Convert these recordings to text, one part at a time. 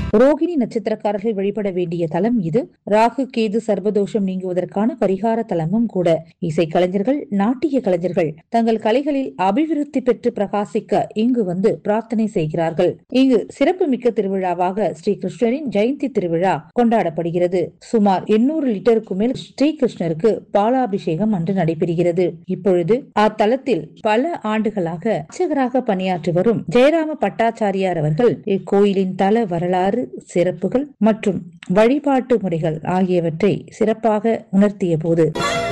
ரோகிணி நட்சத்திரக்காரர்கள் வழிபட வேண்டிய தலம் இது ராகு கேது சர்வதோஷம் நீங்குவதற்கான பரிகார தலமும் கூட இசைக்கலைஞர்கள் நாட்டிய கலைஞர்கள் தங்கள் கலைகளில் அபிவிருத்தி பெற்று பிரகாசிக்க இங்கு வந்து பிரார்த்தனை செய்கிறார்கள் இங்கு சிறப்பு மிக்க திருவிழாவாக ஸ்ரீ கிருஷ்ணரின் ஜெயந்தி திருவிழா கொண்டாடப்படுகிறது சுமார் எண்ணூறு லிட்டருக்கு மேல் ஸ்ரீ கிருஷ்ணருக்கு பாலாபிஷேகம் அன்று நடைபெறுகிறது இப்பொழுது அத்தலத்தில் பல ஆண்டுகளாக அர்ச்சகராக பணியாற்றி வரும் ஜெயராம பட்டாச்சாரியார் அவர்கள் இக்கோயிலின் தல வரலாறு சிறப்புகள் மற்றும் வழிபாட்டு முறைகள் ஆகியவற்றை சிறப்பாக உணர்த்திய போது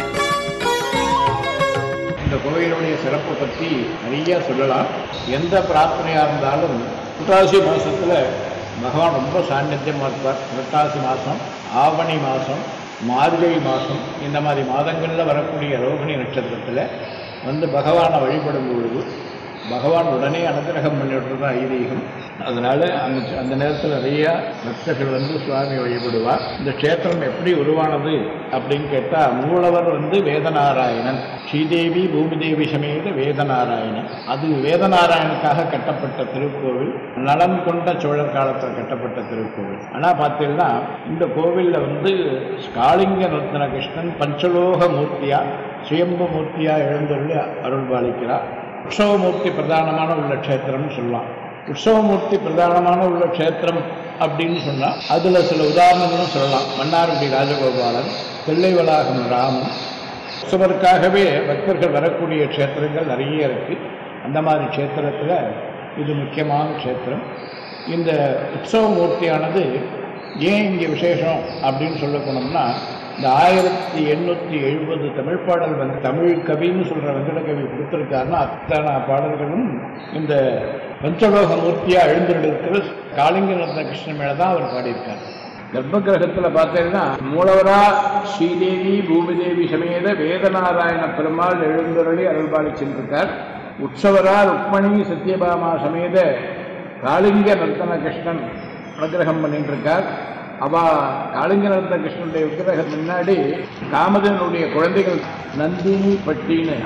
இந்த கோயிலுடைய சிறப்பை பற்றி நிறைய சொல்லலாம் எந்த பிரார்த்தனையாக இருந்தாலும் புரட்டாசி மாதத்தில் பகவான் ரொம்ப சாநித்தியமாக இருப்பார் புரட்டாசி மாதம் ஆவணி மாதம் மார்கழி மாதம் இந்த மாதிரி மாதங்களில் வரக்கூடிய ரோகிணி நட்சத்திரத்தில் வந்து பகவானை வழிபடும் பொழுது பகவான் உடனே அனுகிரகம் பண்ணிவிட்டு தான் ஐதீகம் அதனால் அந்த அந்த நேரத்தில் நிறையா பக்தர்கள் வந்து சுவாமி வழிபடுவார் இந்த க்ஷேத்திரம் எப்படி உருவானது அப்படின்னு கேட்டால் மூலவர் வந்து வேதநாராயணன் ஸ்ரீதேவி பூமிதேவி சமேத வேதநாராயணன் அது வேதநாராயணுக்காக கட்டப்பட்ட திருக்கோவில் நலம் கொண்ட சோழர் காலத்தில் கட்டப்பட்ட திருக்கோவில் ஆனால் பார்த்தீங்கன்னா இந்த கோவிலில் வந்து ஸ்காலிங்க ரத்ன கிருஷ்ணன் பஞ்சலோக மூர்த்தியா சுயம்பு மூர்த்தியா எழுந்தருளி அருள் பாலிக்கிறார் உற்சவமூர்த்தி பிரதானமான உள்ள க்ஷேத்திரம்னு சொல்லலாம் உற்சவமூர்த்தி பிரதானமான உள்ள க்ஷேத்திரம் அப்படின்னு சொன்னால் அதில் சில உதாரணங்களும் சொல்லலாம் மன்னார்குடி ராஜகோபாலன் தில்லைவளாகம் ராமன் உற்சவருக்காகவே பக்தர்கள் வரக்கூடிய க்ஷேத்திரங்கள் நிறைய இருக்குது அந்த மாதிரி க்ஷேத்திரத்தில் இது முக்கியமான க்ஷேத்திரம் இந்த உற்சவ மூர்த்தியானது ஏன் இங்கே விசேஷம் அப்படின்னு சொல்ல போனோம்னா இந்த ஆயிரத்தி எண்ணூற்றி எழுபது தமிழ் பாடல் வந்து தமிழ் கவின்னு சொல்கிற வெங்கடகவி கொடுத்துருக்காருன்னா அத்தனை பாடல்களும் இந்த பஞ்சலோக மூர்த்தியாக எழுந்திருக்கிற காளிங்க ரத்ன கிருஷ்ணன் மேலே தான் அவர் பாடியிருக்கார் கர்ப்ப கிரகத்தில் பார்த்தீங்கன்னா மூலவரா ஸ்ரீதேவி பூமிதேவி சமேத வேதநாராயண பெருமாள் எழுந்தருளி அருள்பாலி சென்றிருக்கார் உற்சவரா ருக்மணி சத்யபாமா சமேத காளிங்க நர்த்தன கிருஷ்ணன் அனுகிரகம் பண்ணிட்டு இருக்கார் அவ காளிங்க நர்த்தன கிருஷ்ணனுடைய விக்கிரகம் முன்னாடி காமதனுடைய குழந்தைகள் நந்தினி பட்டின்னு